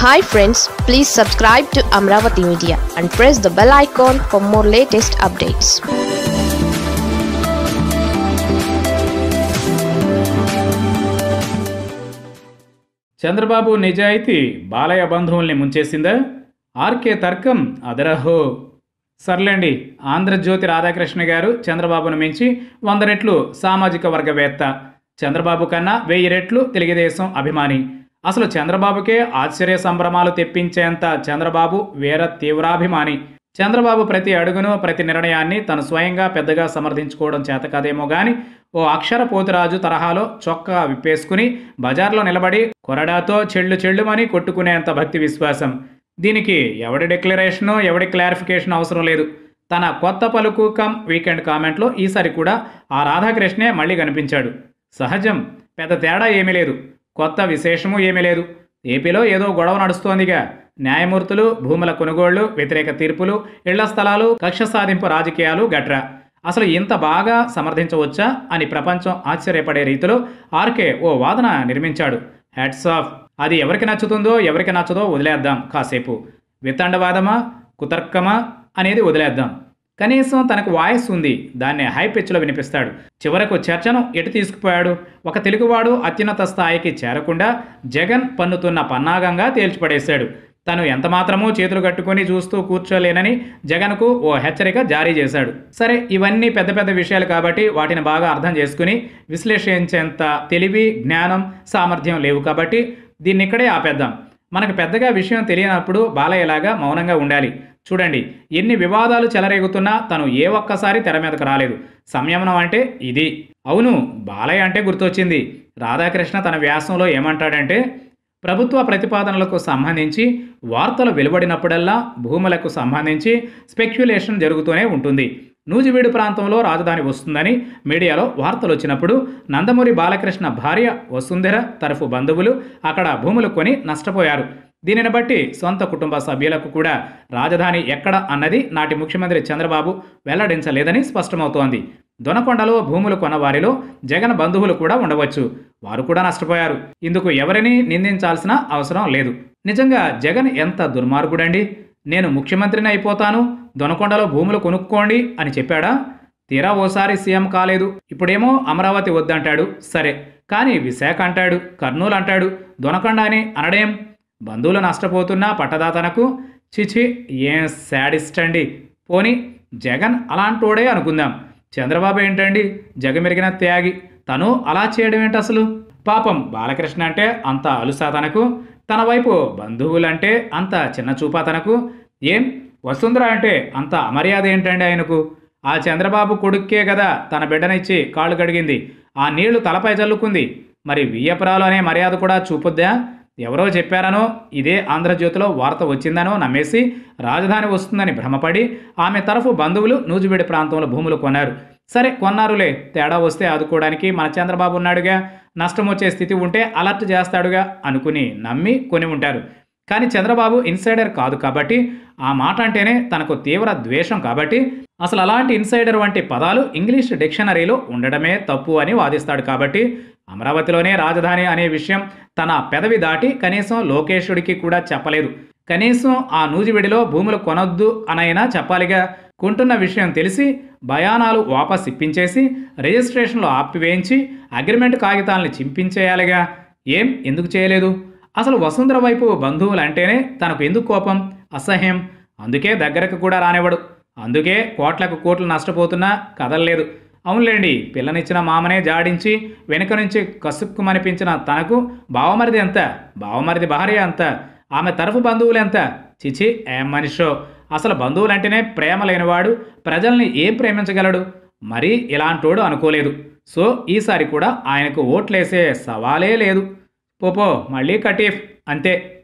hi friends please subscribe to Amaravati media and press the bell icon for more latest updates Chandrababu నిజాయితీ బాలయ్య బంధువుల్ని ముంచేసిందా RK తర్కం అదరహో సర్లేండి ఆంధ్రజ్యోతి రాధాకృష్ణ గారు చంద్రబాబును మించి వంద రెట్లు సామాజిక వర్గవేత్త చంద్రబాబు కన్నా వెయ్యి రెట్లు తెలుగుదేశం అభిమాని అసలు చంద్రబాబుకే ఆశ్చర్య సంభ్రమాలు తెప్పించేంత చంద్రబాబు వీర తీవ్రాభిమాని చంద్రబాబు ప్రతి అడుగును ప్రతి నిర్ణయాన్ని తను స్వయంగా పెద్దగా సమర్థించుకోవడం చేత కాదేమో గాని ఓ అక్షర పోతురాజు తరహాలో చొక్కా విప్పేసుకుని బజార్లో నిలబడి కొరడాతో చెళ్ళు చెళ్ళుమని కొట్టుకునేంత భక్తి విశ్వాసం దీనికి ఎవడి డిక్లరేషను ఎవడి క్లారిఫికేషన్ అవసరం లేదు తన కొత్త పలుకు కమ్ వీకెండ్ కామెంట్లో ఈసారి కూడా ఆ రాధాకృష్ణే మళ్ళీ కనిపించాడు సహజం పెద్ద తేడా ఏమీ లేదు కొత్త విశేషము ఏమీ లేదు ఏపీలో ఏదో గొడవ నడుస్తోందిగా న్యాయమూర్తులు భూముల కొనుగోళ్లు వ్యతిరేక తీర్పులు ఇళ్ల స్థలాలు కక్ష సాధింపు రాజకీయాలు గట్రా అసలు ఇంత బాగా సమర్థించవచ్చా అని ప్రపంచం ఆశ్చర్యపడే రీతిలో ఆర్కే ఓ వాదన నిర్మించాడు హ్యాట్స్ ఆఫ్ అది ఎవరికి నచ్చుతుందో ఎవరికి నచ్చదో వదిలేద్దాం కాసేపు వితండవాదమా కుతర్కమా అనేది వదిలేద్దాం కనీసం తనకు వాయిస్ ఉంది దాన్ని హై పిచ్లో వినిపిస్తాడు చివరకు చర్చను ఎటు తీసుకుపోయాడు ఒక తెలుగువాడు అత్యున్నత స్థాయికి చేరకుండా జగన్ పన్నుతున్న పన్నాగంగా తేల్చిపడేశాడు తను ఎంతమాత్రమూ చేతులు కట్టుకొని చూస్తూ కూర్చోలేనని జగన్కు ఓ హెచ్చరిక జారీ చేశాడు సరే ఇవన్నీ పెద్ద పెద్ద విషయాలు కాబట్టి వాటిని బాగా అర్థం చేసుకుని విశ్లేషించేంత తెలివి జ్ఞానం సామర్థ్యం లేవు కాబట్టి దీన్ని ఇక్కడే ఆపేద్దాం మనకు పెద్దగా విషయం తెలియనప్పుడు బాలయ్యలాగా మౌనంగా ఉండాలి చూడండి ఎన్ని వివాదాలు చెలరేగుతున్నా తను ఏ ఒక్కసారి తెర మీదకు రాలేదు సంయమనం అంటే ఇది అవును బాలయ్య అంటే గుర్తొచ్చింది రాధాకృష్ణ తన వ్యాసంలో ఏమంటాడంటే ప్రభుత్వ ప్రతిపాదనలకు సంబంధించి వార్తలు వెలువడినప్పుడల్లా భూములకు సంబంధించి స్పెక్యులేషన్ జరుగుతూనే ఉంటుంది నూజివీడు ప్రాంతంలో రాజధాని వస్తుందని మీడియాలో వార్తలు వచ్చినప్పుడు నందమూరి బాలకృష్ణ భార్య వసుంధర తరఫు బంధువులు అక్కడ భూములు కొని నష్టపోయారు దీనిని బట్టి సొంత కుటుంబ సభ్యులకు కూడా రాజధాని ఎక్కడ అన్నది నాటి ముఖ్యమంత్రి చంద్రబాబు వెల్లడించలేదని స్పష్టమవుతోంది దొనకొండలో భూములు కొన్న వారిలో జగన్ బంధువులు కూడా ఉండవచ్చు వారు కూడా నష్టపోయారు ఇందుకు ఎవరిని నిందించాల్సిన అవసరం లేదు నిజంగా జగన్ ఎంత దుర్మార్గుడండి నేను ముఖ్యమంత్రిని అయిపోతాను దొనకొండలో భూములు కొనుక్కోండి అని చెప్పాడా తీరా ఓసారి సీఎం కాలేదు ఇప్పుడేమో అమరావతి వద్దంటాడు సరే కానీ విశాఖ అంటాడు కర్నూలు అంటాడు దొనకొండ అని అనడేం బంధువులు నష్టపోతున్నా పట్టదాతనకు చిచి ఏం శాడిస్ట్ అండి పోని జగన్ అలాంటోడే అనుకుందాం చంద్రబాబు ఏంటండి జగమెరిగిన త్యాగి తను అలా చేయడం ఏంటి అసలు పాపం బాలకృష్ణ అంటే అంత అలుసా తనకు తన వైపు బంధువులంటే అంత చిన్న చూపా తనకు ఏం వసుంధర అంటే అంత అమర్యాద ఏంటండి ఆయనకు ఆ చంద్రబాబు కొడుక్కే కదా తన బిడ్డనిచ్చి కాళ్ళు కడిగింది ఆ నీళ్లు తలపై చల్లుకుంది మరి వియ్యపురాలు అనే మర్యాద కూడా చూపొద్దా ఎవరో చెప్పారనో ఇదే ఆంధ్రజ్యోతిలో వార్త వచ్చిందనో నమ్మేసి రాజధాని వస్తుందని భ్రమపడి ఆమె తరఫు బంధువులు నూజివీడి ప్రాంతంలో భూములు కొన్నారు సరే కొన్నారులే తేడా వస్తే ఆదుకోవడానికి మన చంద్రబాబు ఉన్నాడుగా నష్టం వచ్చే స్థితి ఉంటే అలర్ట్ చేస్తాడుగా అనుకుని నమ్మి కొని ఉంటారు కానీ చంద్రబాబు ఇన్సైడర్ కాదు కాబట్టి ఆ మాట అంటేనే తనకు తీవ్ర ద్వేషం కాబట్టి అసలు అలాంటి ఇన్సైడర్ వంటి పదాలు ఇంగ్లీష్ డిక్షనరీలో ఉండడమే తప్పు అని వాదిస్తాడు కాబట్టి అమరావతిలోనే రాజధాని అనే విషయం తన పెదవి దాటి కనీసం లోకేశుడికి కూడా చెప్పలేదు కనీసం ఆ నూజివిడిలో భూములు కొనొద్దు అనైనా చెప్పాలిగా కొంటున్న విషయం తెలిసి భయానాలు వాపస్ ఇప్పించేసి రిజిస్ట్రేషన్లో ఆపివేయించి అగ్రిమెంట్ కాగితాలను చింపించేయాలిగా ఏం ఎందుకు చేయలేదు అసలు వసుంధర వైపు బంధువులు అంటేనే తనకు ఎందుకు కోపం అసహ్యం అందుకే దగ్గరకు కూడా రానివ్వడు అందుకే కోట్లకు కోట్లు నష్టపోతున్నా కదలలేదు అవునులేండి పిల్లనిచ్చిన మామనే జాడించి వెనుక నుంచి కసుక్కుమనిపించిన తనకు బావమరిది ఎంత బావమరిది భార్య ఎంత ఆమె తరఫు బంధువులు ఎంత చిచి ఏం మనిషో అసలు బంధువులంటేనే ప్రేమ లేనివాడు ప్రజల్ని ఏం ప్రేమించగలడు మరీ ఇలాంటోడు అనుకోలేదు సో ఈసారి కూడా ఆయనకు ఓట్లేసే సవాలే లేదు పోపో మళ్ళీ కటీఫ్ అంతే